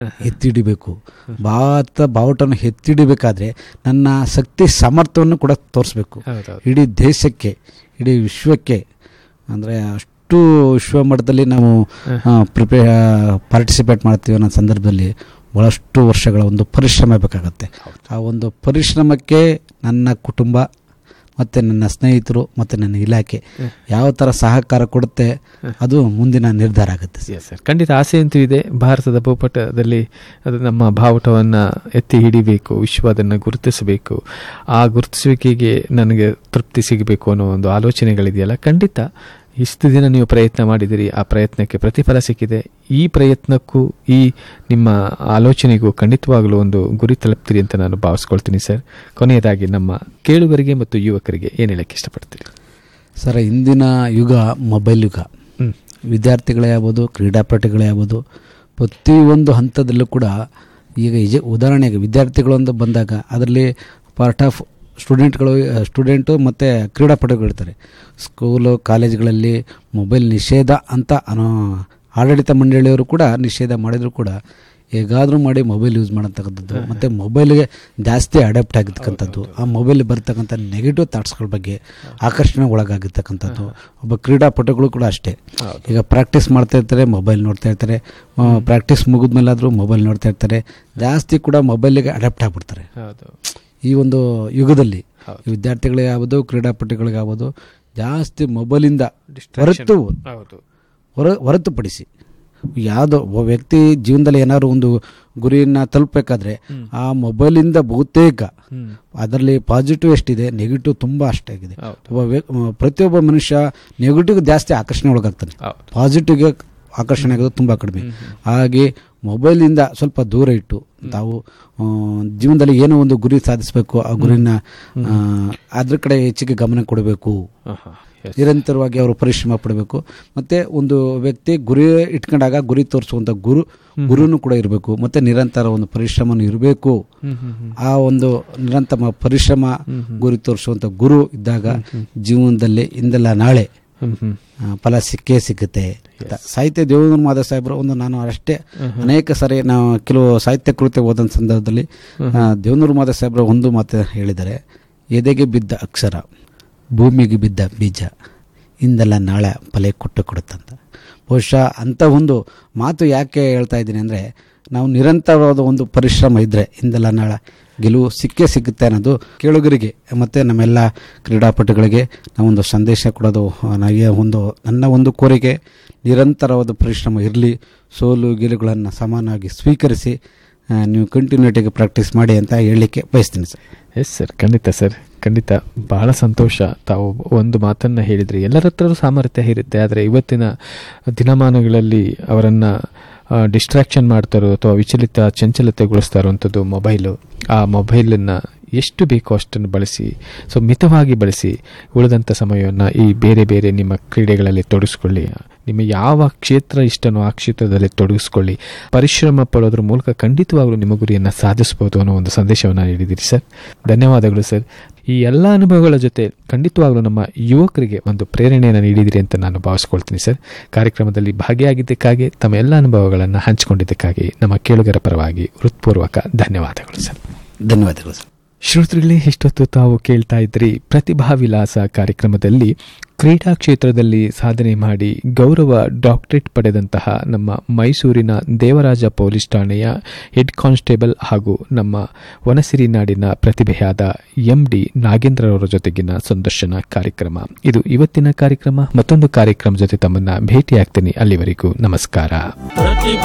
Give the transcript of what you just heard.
ಎತ್ತಿಡಿಬೇಕು ಭಾರತ ಬಾವುಟನ ಎತ್ತಿಡಿಬೇಕಾದ್ರೆ ನನ್ನ ಶಕ್ತಿ ಸಾಮರ್ಥ್ಯವನ್ನು ಕೂಡ ತೋರಿಸ್ಬೇಕು ಹೌದೌದು ಇಡೀ ದೇಶಕ್ಕೆ ಇಡೀ ವಿಶ್ವಕ್ಕೆ ಅಂದರೆ ಅಷ್ಟು ವಿಶ್ವ ಮಟ್ಟದಲ್ಲಿ ನಾವು ಪ್ರಿಪೇ ಪಾರ್ಟಿಸಿಪೇಟ್ ಮಾಡ್ತೀವಿ ಅನ್ನೋ ಸಂದರ್ಭದಲ್ಲಿ ಭಾಳಷ್ಟು ವರ್ಷಗಳ ಒಂದು ಪರಿಶ್ರಮ ಬೇಕಾಗತ್ತೆ ಆ ಒಂದು ಪರಿಶ್ರಮಕ್ಕೆ ನನ್ನ ಕುಟುಂಬ ಮತ್ತು ನನ್ನ ಸ್ನೇಹಿತರು ಮತ್ತು ನನ್ನ ಇಲಾಖೆ ಯಾವ ಥರ ಸಹಕಾರ ಕೊಡುತ್ತೆ ಅದು ಮುಂದಿನ ನಿರ್ಧಾರ ಆಗುತ್ತೆ ಸರ್. ಎಸ್ ಸರ್ ಖಂಡಿತ ಆಸೆ ಅಂತೂ ಇದೆ ಭಾರತದ ಭೂಪಟದಲ್ಲಿ ಅದು ನಮ್ಮ ಬಾವುಟವನ್ನು ಎತ್ತಿ ಹಿಡಿಬೇಕು ವಿಶ್ವ ಅದನ್ನು ಗುರುತಿಸಬೇಕು ಆ ಗುರುತಿಸುವಿಕೆಗೆ ನನಗೆ ತೃಪ್ತಿ ಸಿಗಬೇಕು ಅನ್ನೋ ಒಂದು ಆಲೋಚನೆಗಳಿದೆಯಲ್ಲ ಖಂಡಿತ ಇಷ್ಟು ದಿನ ನೀವು ಪ್ರಯತ್ನ ಮಾಡಿದಿರಿ ಆ ಪ್ರಯತ್ನಕ್ಕೆ ಪ್ರತಿಫಲ ಸಿಕ್ಕಿದೆ ಈ ಪ್ರಯತ್ನಕ್ಕೂ ಈ ನಿಮ್ಮ ಆಲೋಚನೆಗೂ ಖಂಡಿತವಾಗಲೂ ಒಂದು ಗುರಿ ತಲುಪ್ತೀರಿ ಅಂತ ನಾನು ಭಾವಿಸ್ಕೊಳ್ತೀನಿ ಸರ್ ಕೊನೆಯದಾಗಿ ನಮ್ಮ ಕೇಳುಗರಿಗೆ ಮತ್ತು ಯುವಕರಿಗೆ ಏನು ಹೇಳಕ್ಕೆ ಇಷ್ಟಪಡ್ತೀರಿ ಸರ್ ಇಂದಿನ ಯುಗ ಮೊಬೈಲ್ ಯುಗ ಹ್ಮ್. ವಿದ್ಯಾರ್ಥಿಗಳೇ ಆಗ್ಬೋದು ಕ್ರೀಡಾಪಟುಗಳೇ ಆಗ್ಬೋದು ಪ್ರತಿಯೊಂದು ಹಂತದಲ್ಲೂ ಕೂಡ ಈಗ ಇಜ ಉದಾಹರಣೆಗೆ ವಿದ್ಯಾರ್ಥಿಗಳು ಅಂತ ಬಂದಾಗ ಅದರಲ್ಲಿ ಪಾರ್ಟ್ ಆಫ್ ಸ್ಟೂಡೆಂಟ್ಗಳು ಸ್ಟೂಡೆಂಟು ಮತ್ತು ಕ್ರೀಡಾಪಟುಗಳು ಇರ್ತಾರೆ ಸ್ಕೂಲು ಕಾಲೇಜ್ಗಳಲ್ಲಿ ಮೊಬೈಲ್ ನಿಷೇಧ ಅಂತ ಅನ್ನೋ ಆಡಳಿತ ಮಂಡಳಿಯವರು ಕೂಡ ನಿಷೇಧ ಮಾಡಿದರೂ ಕೂಡ ಹೇಗಾದರೂ ಮಾಡಿ ಮೊಬೈಲ್ ಯೂಸ್ ಮಾಡತಕ್ಕಂಥದ್ದು ಮತ್ತು ಮೊಬೈಲ್ಗೆ ಜಾಸ್ತಿ ಅಡಾಪ್ಟ್ ಆಗಿರ್ತಕ್ಕಂಥದ್ದು ಆ ಮೊಬೈಲ್ ಬರ್ತಕ್ಕಂಥ ನೆಗೆಟಿವ್ ಥಾಟ್ಸ್ಗಳ ಬಗ್ಗೆ ಆಕರ್ಷಣೆ ಒಳಗಾಗಿರ್ತಕ್ಕಂಥದ್ದು ಒಬ್ಬ ಕ್ರೀಡಾಪಟುಗಳು ಕೂಡ ಅಷ್ಟೇ ಈಗ ಪ್ರಾಕ್ಟೀಸ್ ಮಾಡ್ತಾ ಇರ್ತಾರೆ ಮೊಬೈಲ್ ನೋಡ್ತಾ ಇರ್ತಾರೆ ಪ್ರಾಕ್ಟೀಸ್ ಮುಗಿದ್ಮೇಲಾದರೂ ಮೊಬೈಲ್ ನೋಡ್ತಾ ಇರ್ತಾರೆ ಜಾಸ್ತಿ ಕೂಡ ಮೊಬೈಲಿಗೆ ಅಡಾಪ್ಟ್ ಆಗಿಬಿಡ್ತಾರೆ ಹೌದು ಈ ಒಂದು ಯುಗದಲ್ಲಿ ಹೌದು. ವಿದ್ಯಾರ್ಥಿಗಳಿಗೆ ಆಗ್ಬೋದು ಕ್ರೀಡಾಪಟುಗಳಿಗೆ ಆಗ್ಬೋದು ಜಾಸ್ತಿ ಮೊಬೈಲಿಂದ ಹೊರತು ಹೌದು ಹೊರ ಹೊರತುಪಡಿಸಿ ಯಾವುದೋ ಒಬ್ಬ ವ್ಯಕ್ತಿ ಜೀವನದಲ್ಲಿ ಏನಾದ್ರು ಒಂದು ಗುರಿಯನ್ನು ತಲುಪಬೇಕಾದ್ರೆ ಆ ಮೊಬೈಲಿಂದ ಬಹುತೇಕ ಹ್ಮ್ ಅದರಲ್ಲಿ ಪಾಸಿಟಿವ್ ಎಷ್ಟಿದೆ ನೆಗೆಟಿವ್ ತುಂಬ ಅಷ್ಟಾಗಿದೆ ಹೌದು ಒಬ್ಬ ವ್ಯ- ಪ್ರತಿಯೊಬ್ಬ ಮನುಷ್ಯ ನೆಗೆಟಿವ್ ಜಾಸ್ತಿ ಆಕರ್ಷಣೆ ಒಳಗಾಗ್ತಾನೆ ಹೌದು ಪಾಸಿಟಿವ್ಗೆ ಆಕರ್ಷಣೆ ಆಗೋದು ತುಂಬ ಕಡಿಮೆ ಹಾಗೆ ಮೊಬೈಲಿಂದ ಸ್ವಲ್ಪ ದೂರ ಇಟ್ಟು ತಾವು ಆ, ಜೀವನದಲ್ಲಿ ಏನೋ ಒಂದು ಗುರಿ ಸಾಧಿಸಬೇಕು ಆ ಗುರಿನ ಆ, ಅದ್ರ ಕಡೆ ಹೆಚ್ಚಿಗೆ ಗಮನ ಕೊಡಬೇಕು ಆಹಾ, yes. ನಿರಂತರವಾಗಿ ಅವರು ಪರಿಶ್ರಮ ಪಡಬೇಕು ಮತ್ತೆ ಒಂದು ವ್ಯಕ್ತಿ ಗುರಿ ಇಟ್ಕೊಂಡಾಗ ಗುರಿ ತೋರಿಸುವಂಥ ಗುರು ಗುರುನು ಕೂಡ ಇರಬೇಕು ಮತ್ತೆ ನಿರಂತರ ಒಂದು ಪರಿಶ್ರಮನೂ ಇರಬೇಕು ಹ್ಮ್ ಹ್ಮ್ ಹ್ಮ್ ಆ ಒಂದು ನಿರಂತರ ಪರಿಶ್ರಮ ಗುರಿ ತೋರಿಸುವಂಥ ಗುರು ಇದ್ದಾಗ ಜೀವನದಲ್ಲಿ ಇಂದಲ್ಲ ನಾಳೆ ಹ್ಮ್ ಹ್ಮ್ ಆ, ಫಲ ಸಿಕ್ಕೇ ಸಿಗುತ್ತೆ ಅಂತ. ಸಾಹಿತ್ಯ ದೇವೇಂದ್ರ ಮಾಧವ ಸಾಹೇಬರು ಒಂದು ನಾನು ಅಷ್ಟೇ ಅನೇಕ ಸಾರಿ ನಾವು ಕೆಲವು ಸಾಹಿತ್ಯ ಕೃತ್ಯ ಓದ ಸಂದರ್ಭದಲ್ಲಿ ಆ, ದೇವೇಂದ್ರ ಮಾಧವ ಸಾಹೇಬರು ಒಂದು ಮಾತು ಹೇಳಿದ್ದಾರೆ ಎದೆಗೆ ಬಿದ್ದ ಅಕ್ಷರ ಭೂಮಿಗೆ ಬಿದ್ದ ಬೀಜ ಇಂದೆಲ್ಲ ನಾಳೆ ಫಲ ಕೊಟ್ಟು ಕೊಡುತ್ತಂತ ಬಹುಶಃ ಅಂಥ ಒಂದು ಮಾತು ಯಾಕೆ ಹೇಳ್ತಾ ಇದ್ದೀನಿ ಅಂದರೆ ನಾವು ನಿರಂತರವಾದ ಒಂದು ಪರಿಶ್ರಮ ಇದ್ದರೆ ಇಂದೆಲ್ಲ ನಾಳೆ ಗೆಲುವು ಸಿಕ್ಕೇ ಸಿಗುತ್ತೆ ಅನ್ನೋದು ಕೇಳುಗರಿಗೆ ಮತ್ತು ನಮ್ಮೆಲ್ಲ ಕ್ರೀಡಾಪಟುಗಳಿಗೆ ನಾವೊಂದು ಸಂದೇಶ ಕೊಡೋದು ನನಗೆ ಒಂದು ನನ್ನ ಒಂದು ಕೋರಿಕೆ ನಿರಂತರವಾದ ಪರಿಶ್ರಮ ಇರಲಿ ಸೋಲು ಗೆಲುಗಳನ್ನು ಸಮಾನವಾಗಿ ಸ್ವೀಕರಿಸಿ ಆ, ನೀವು ಕಂಟಿನ್ಯೂಟಿಗೆ ಪ್ರಾಕ್ಟೀಸ್ ಮಾಡಿ ಅಂತ ಹೇಳಲಿಕ್ಕೆ ಬಯಸ್ತೀನಿ ಸರ್ ಎಸ್ ಸರ್ ಖಂಡಿತ ಸರ್ ಖಂಡಿತ ಬಹಳ ಸಂತೋಷ ತಾವು ಒಂದು ಮಾತನ್ನ ಹೇಳಿದ್ರಿ ಎಲ್ಲರ ಹತ್ರನೂ ಸಾಮರ್ಥ್ಯ ಇರುತ್ತೆ ಆದರೆ ಇವತ್ತಿನ ದಿನಮಾನಗಳಲ್ಲಿ ಅವರನ್ನ ಡಿಸ್ಟ್ರಾಕ್ಷನ್ ಮಾಡ್ತಾರೋ ಅಥವಾ ವಿಚಲಿತ ಚಂಚಲತೆಗೊಳಿಸ್ತಾ ಇರುವಂಥದ್ದು ಮೊಬೈಲು ಆ ಮೊಬೈಲನ್ನು ಎಷ್ಟು ಬೇಕೋ ಅಷ್ಟನ್ನು ಬಳಸಿ ಸೊ ಮಿತವಾಗಿ ಬಳಸಿ ಉಳಿದಂಥ ಸಮಯವನ್ನು ಈ ಬೇರೆ ಬೇರೆ ನಿಮ್ಮ ಕ್ರೀಡೆಗಳಲ್ಲಿ ತೊಡಗಿಸ್ಕೊಳ್ಳಿ ನಿಮ್ಮ ಯಾವ ಕ್ಷೇತ್ರ ಇಷ್ಟನೋ ಆ ಕ್ಷೇತ್ರದಲ್ಲಿ ತೊಡಗಿಸ್ಕೊಳ್ಳಿ ಪರಿಶ್ರಮ ಪಡೋದ್ರ ಮೂಲಕ ಖಂಡಿತವಾಗ್ಲೂ ನಿಮ್ಮ ಗುರಿಯನ್ನು ಸಾಧಿಸಬಹುದು ಅನ್ನೋ ಒಂದು ಸಂದೇಶವನ್ನು ನೀಡಿದ್ದೀರಿ ಸರ್ ಧನ್ಯವಾದಗಳು ಸರ್ ಈ ಎಲ್ಲ ಅನುಭವಗಳ ಜೊತೆ ಖಂಡಿತವಾಗ್ಲೂ ನಮ್ಮ ಯುವಕರಿಗೆ ಒಂದು ಪ್ರೇರಣೆಯನ್ನು ನೀಡಿದಿರಿ ಅಂತ ನಾನು ಭಾವಿಸ್ಕೊಳ್ತೀನಿ ಸರ್ ಕಾರ್ಯಕ್ರಮದಲ್ಲಿ ಭಾಗಿಯಾಗಿದ್ದಕ್ಕಾಗಿ ತಮ್ಮ ಎಲ್ಲ ಅನುಭವಗಳನ್ನು ಹಂಚಿಕೊಂಡಿದ್ದಕ್ಕಾಗಿ ನಮ್ಮ ಕೇಳುಗರ ಪರವಾಗಿ ಹೃತ್ಪೂರ್ವಕ ಧನ್ಯವಾದಗಳು ಸರ್ ಧನ್ಯವಾದಗಳು ಸರ್ ಶ್ರೋತೃಗಳೇ ಇಷ್ಟೊತ್ತು ತಾವು ಕೇಳ್ತಾ ಇದ್ರಿ ಪ್ರತಿಭಾ ವಿಲಾಸ ಕಾರ್ಯಕ್ರಮದಲ್ಲಿ ಕ್ರೀಡಾ ಕ್ಷೇತ್ರದಲ್ಲಿ ಸಾಧನೆ ಮಾಡಿ ಗೌರವ ಡಾಕ್ಟರೇಟ್ ಪಡೆದಂತಹ ನಮ್ಮ ಮೈಸೂರಿನ ದೇವರಾಜ ಪೊಲೀಸ್ ಠಾಣೆಯ ಹೆಡ್ ಕಾನ್ಸ್ಟೇಬಲ್ ಹಾಗೂ ನಮ್ಮ ವನಸಿರಿ ನಾಡಿನ ಪ್ರತಿಭೆಯಾದ ಎಂ ಡಿ ನಾಗೇಂದ್ರರವರ ಜೊತೆಗಿನ ಸಂದರ್ಶನ ಕಾರ್ಯಕ್ರಮ ಇದು ಇವತ್ತಿನ ಕಾರ್ಯಕ್ರಮ ಮತ್ತೊಂದು ಕಾರ್ಯಕ್ರಮ ಜೊತೆ ತಮ್ಮನ್ನ ಭೇಟಿಯಾಗ್ತೀನಿ ಅಲ್ಲಿವರೆಗೂ ನಮಸ್ಕಾರ